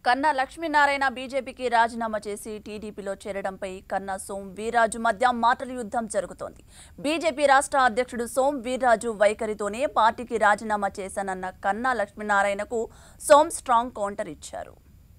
కన్నా లక్ష్మీనారాయణ బీజేపీకి రాజీనామా చేసి టీడీపీలో చేరడంపై కన్నా సోం వీర్రాజు మధ్య మాటల యుద్ధం జరుగుతోంది బీజేపీ రాష్ట్ర అధ్యక్షుడు సోం వీర్రాజు వైఖరితోనే పార్టీకి రాజీనామా చేశానన్న కన్నా లక్ష్మీనారాయణకు సోం స్ట్రాంగ్ కౌంటర్ ఇచ్చారు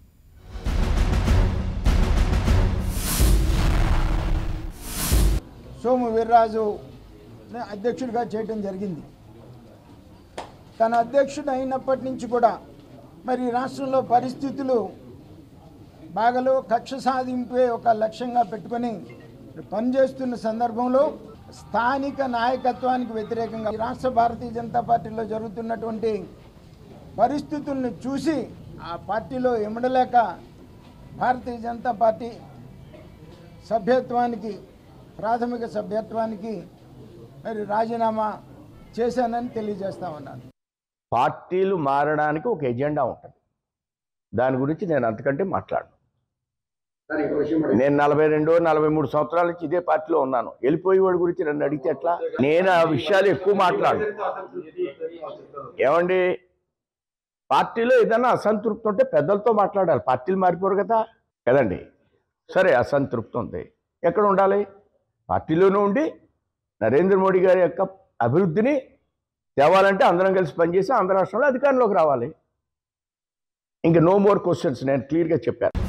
సోము వీర్రాజు అధ్యక్షుడిగా చేయటం జరిగింది తన అధ్యక్షుడు అయినప్పటి నుంచి కూడా మరి రాష్ట్రంలో పరిస్థితులు బాగలో కక్ష సాధింపే ఒక లక్ష్యంగా పెట్టుకొని పనిచేస్తున్న సందర్భంలో స్థానిక నాయకత్వానికి వ్యతిరేకంగా ఈ రాష్ట్ర భారతీయ జనతా పార్టీలో జరుగుతున్నటువంటి పరిస్థితులను చూసి ఆ పార్టీలో ఎమడలేక భారతీయ జనతా పార్టీ సభ్యత్వానికి ప్రాథమిక సభ్యత్వానికి మరి రాజీనామా చేశానని తెలియజేస్తా ఉన్నాను పార్టీలు మారడానికి ఒక ఎజెండా ఉంటుంది దాని గురించి నేను అంతకంటే మాట్లాడను నేను నలభై రెండు నలభై మూడు సంవత్సరాల నుంచి ఇదే పార్టీలో ఉన్నాను వెళ్ళిపోయేవాడి గురించి నన్ను అడిగితే ఎట్లా నేను ఆ విషయాలు ఎక్కువ మాట్లాడు ఏమండి పార్టీలో ఏదైనా అసంతృప్తి ఉంటే పెద్దలతో మాట్లాడాలి పార్టీలు మారిపోరు కదా కదండి సరే అసంతృప్తి ఉంది ఎక్కడ ఉండాలి పార్టీలోనూ ఉండి నరేంద్ర మోడీ గారి యొక్క అభివృద్ధిని తేవాలంటే అందరం కలిసి పనిచేసి ఆంధ్ర రాష్ట్రంలో అధికారంలోకి రావాలి ఇంకా నో మోర్ క్వశ్చన్స్ నేను క్లియర్గా చెప్పాను